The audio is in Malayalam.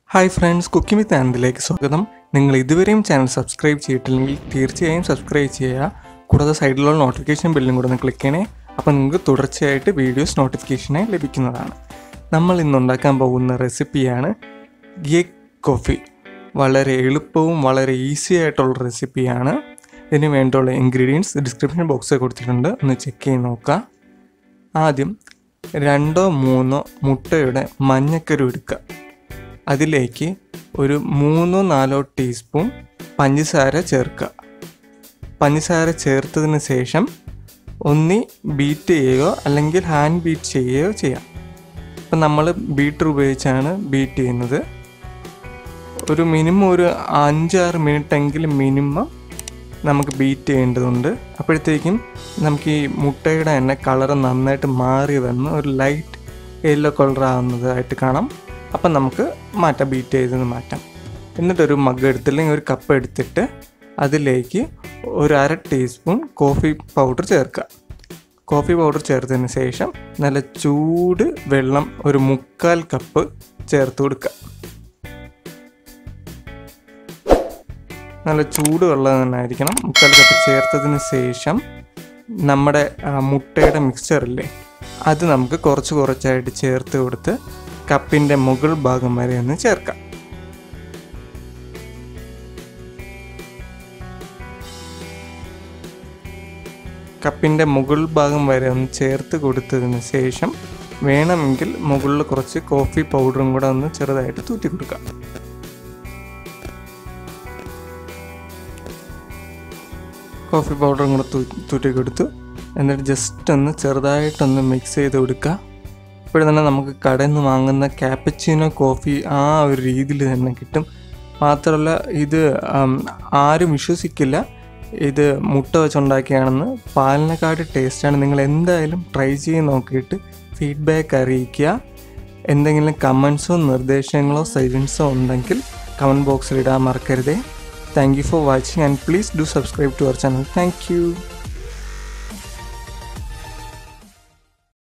ഹായ് ഫ്രണ്ട്സ് കുക്കിംഗ് വിത്ത് ആനന്ദിലേക്ക് സ്വാഗതം നിങ്ങൾ ഇതുവരെയും ചാനൽ സബ്സ്ക്രൈബ് ചെയ്തിട്ടില്ലെങ്കിൽ തീർച്ചയായും സബ്സ്ക്രൈബ് ചെയ്യുക കൂടാതെ സൈഡിലുള്ള നോട്ടിഫിക്കേഷൻ ബെല്ലും കൂടെ ഒന്ന് ക്ലിക്ക് ചെയ്യണേ അപ്പോൾ നിങ്ങൾക്ക് തുടർച്ചയായിട്ട് വീഡിയോസ് നോട്ടിഫിക്കേഷനായി ലഭിക്കുന്നതാണ് നമ്മൾ ഇന്ന് ഉണ്ടാക്കാൻ പോകുന്ന റെസിപ്പിയാണ് ഗിയക് കോഫി വളരെ എളുപ്പവും വളരെ ഈസി ആയിട്ടുള്ള റെസിപ്പിയാണ് ഇതിന് വേണ്ടിയുള്ള ഇൻഗ്രീഡിയൻസ് ഡിസ്ക്രിപ്ഷൻ ബോക്സിൽ കൊടുത്തിട്ടുണ്ട് ഒന്ന് ചെക്ക് ചെയ്ത് നോക്കുക ആദ്യം രണ്ടോ മൂന്നോ മുട്ടയുടെ മഞ്ഞക്കരു എടുക്കുക അതിലേക്ക് ഒരു മൂന്നോ നാലോ ടീസ്പൂൺ പഞ്ചസാര ചേർക്കുക പഞ്ചസാര ചേർത്തതിന് ശേഷം ഒന്നി ബീറ്റ് ചെയ്യുകയോ അല്ലെങ്കിൽ ഹാൻഡ് ബീറ്റ് ചെയ്യുകയോ ചെയ്യാം ഇപ്പം നമ്മൾ ബീറ്റർ ഉപയോഗിച്ചാണ് ബീറ്റ് ചെയ്യുന്നത് ഒരു മിനിമം ഒരു അഞ്ചാറ് മിനിറ്റ് എങ്കിലും മിനിമം നമുക്ക് ബീറ്റ് ചെയ്യേണ്ടതുണ്ട് അപ്പോഴത്തേക്കും നമുക്ക് ഈ മുട്ടയുടെ തന്നെ കളർ നന്നായിട്ട് മാറി വന്ന് ഒരു ലൈറ്റ് യെല്ലോ കളർ ആവുന്നതായിട്ട് കാണാം അപ്പം നമുക്ക് മാറ്റാം ബീറ്റ് ചെയ്തെന്ന് മാറ്റാം എന്നിട്ടൊരു മഗ് എടുത്തില്ലെങ്കിൽ ഒരു കപ്പ് എടുത്തിട്ട് അതിലേക്ക് ഒരു അര ടീസ്പൂൺ കോഫി പൗഡർ ചേർക്കുക കോഫി പൗഡർ ചേർത്തതിന് ശേഷം നല്ല ചൂട് വെള്ളം ഒരു മുക്കാൽ കപ്പ് ചേർത്ത് കൊടുക്കുക നല്ല ചൂട് വെള്ളം തന്നെ ആയിരിക്കണം മുക്കാൽ കപ്പ് ചേർത്തതിന് ശേഷം നമ്മുടെ ആ, മുട്ടയുടെ മിക്സ്ചറില്ലേ അത് നമുക്ക് കുറച്ച് കുറച്ചായിട്ട് ചേർത്ത് കൊടുത്ത് കപ്പിൻ്റെ മുകൾ ഭാഗം വരെ ഒന്ന് ചേർക്കാം കപ്പിൻ്റെ മുകൾ ഭാഗം വരെ ഒന്ന് ചേർത്ത് കൊടുത്തതിന് ശേഷം വേണമെങ്കിൽ മുകളിൽ കുറച്ച് കോഫി പൗഡറും കൂടെ ഒന്ന് ചെറുതായിട്ട് തൂറ്റി കൊടുക്കാം കോഫി പൗഡറും കൂടെ തൂ തൂറ്റി കൊടുത്തു എന്നിട്ട് ജസ്റ്റ് ഒന്ന് ചെറുതായിട്ടൊന്ന് മിക്സ് ചെയ്ത് കൊടുക്കുക ഇപ്പോഴും തന്നെ നമുക്ക് കടയിൽ നിന്ന് വാങ്ങുന്ന ക്യാപ്പച്ചീനോ കോഫി ആ ഒരു രീതിയിൽ തന്നെ കിട്ടും മാത്രമല്ല ഇത് ഉം, ആരും വിശ്വസിക്കില്ല ഇത് മുട്ട വെച്ചുണ്ടാക്കിയാണെന്ന് പാലിനെക്കാട്ട് ടേസ്റ്റാണ് നിങ്ങൾ എന്തായാലും ട്രൈ ചെയ്ത് നോക്കിയിട്ട് ഫീഡ്ബാക്ക് അറിയിക്കുക എന്തെങ്കിലും കമൻസോ നിർദ്ദേശങ്ങളോ സജഷൻസോ ഉണ്ടെങ്കിൽ കമൻറ്റ് ബോക്സിൽ ഇടാൻ മറക്കരുതേ thank you for watching and please do subscribe to our channel thank U